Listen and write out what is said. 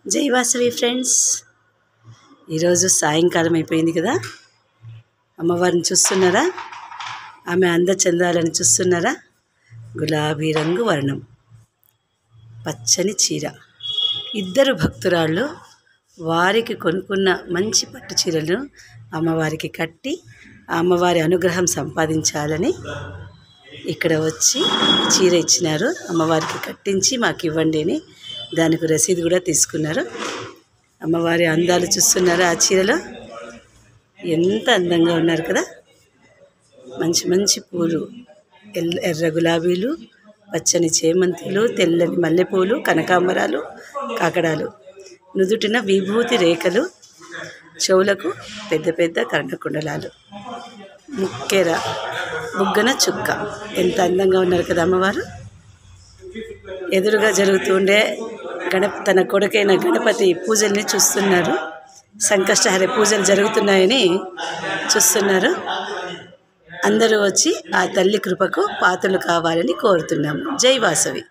జై వాసవి ఫ్రెండ్స్ ఈరోజు సాయంకాలం అయిపోయింది కదా అమ్మవారిని చూస్తున్నారా ఆమె అందచందాలను చూస్తున్నారా గులాబీ రంగు వర్ణం పచ్చని చీర ఇద్దరు భక్తురాళ్ళు వారికి కొనుక్కున్న మంచి పట్టు చీరలను అమ్మవారికి కట్టి ఆ అమ్మవారి అనుగ్రహం సంపాదించాలని ఇక్కడ వచ్చి చీర ఇచ్చినారు అమ్మవారికి కట్టించి మాకు ఇవ్వండి అని దానికి రసీదు కూడా తీసుకున్నారు అమ్మవారి అందాలు చూస్తున్నారు ఆ చీరలో ఎంత అందంగా ఉన్నారు కదా మంచి మంచి పూలు ఎల్ ఎర్ర గులాబీలు పచ్చని చేమంతులు తెల్లని మల్లెపూలు కనకాంబరాలు కాకడాలు నుదుటిన విభూతి రేఖలు చెవులకు పెద్ద పెద్ద కర్ణకుండలాలు ముక్కెర బుగ్గన చుక్క ఎంత అందంగా ఉన్నారు కదా అమ్మవారు ఎదురుగా జరుగుతుండే గణప తన కొడుకైన గణపతి పూజల్ని చూస్తున్నారు సంకష్టహర పూజలు జరుగుతున్నాయని చూస్తున్నారు అందరూ వచ్చి ఆ తల్లి కృపకు పాత్రలు కావాలని కోరుతున్నాము జై వాసవి